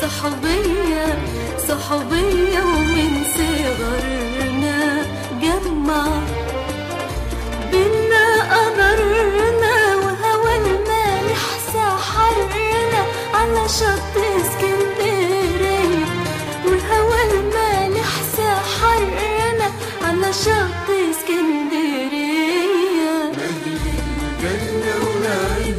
صحوبية صحوبية ومن صغرنا جمع بينا قمرنا وهوى المالح سحرنا على شط اسكندرية وهوى المالح سحرنا على شط اسكندرية الجنة ونعيم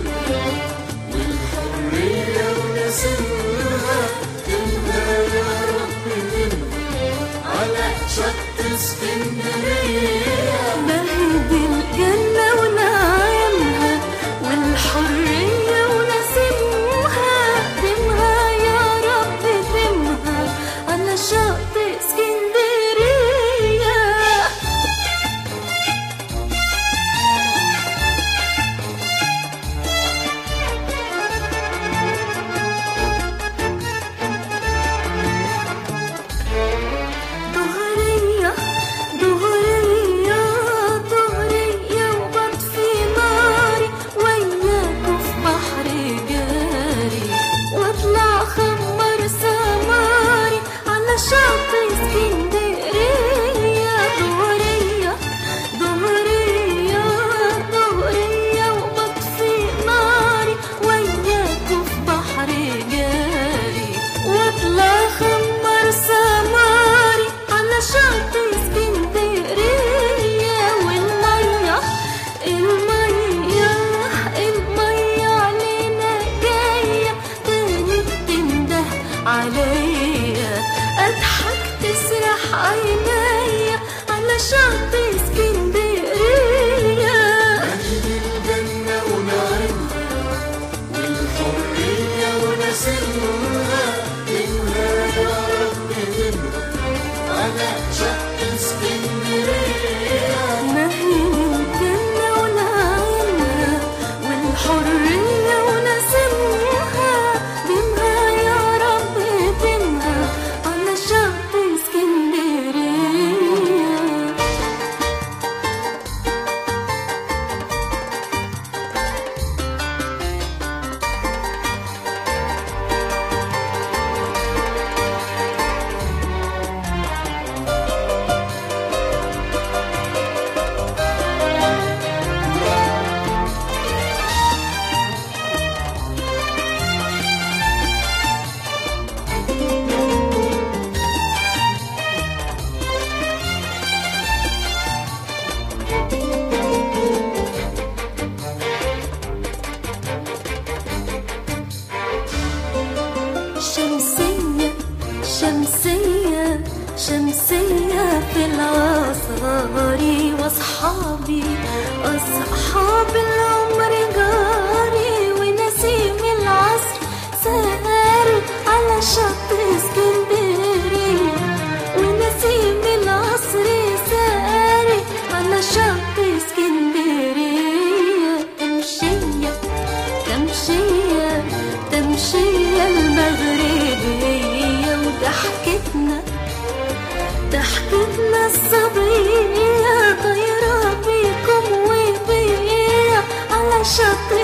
والحرية ونسيمها تمها يا رب تمها على شط اسكندرية ما هي دي الجنة ونعيمها والحرية ونسيمها دمها يا رب دمها على شط اسكندرية ظهرية ظهرية ظهرية وبطفي ناري وياكوا في بحر جاري واطلع خمر سماري على شط اسكندرية ظهرية ظهرية ظهرية وبطفي ناري وياكوا في بحر جاري واطلع خمر سماري على شط اسكندرية والمية المية المية علينا جاية تاني بتنده عليا اضحك تسرح عينيا على شط اسكندرية مجد الجنة ونعيمها والحرية ونسيمها تمها يا رب تمها على شط اسكندرية ما هي الجنة ونعيمها والحرية ونسيمها دمها يا رب دمها على شط اسكندرية شمسية شمسية شمسية في العصاري واصحابي اصحاب العمر جاري ونسيم العصر سهر على شط اسكندرية ونسيم العصر سهر على شط اسكندرية تمشية تمشية تمشية المغربية وضحكتنا ضحكتنا الصبية طايرة بيكم وبيا على شط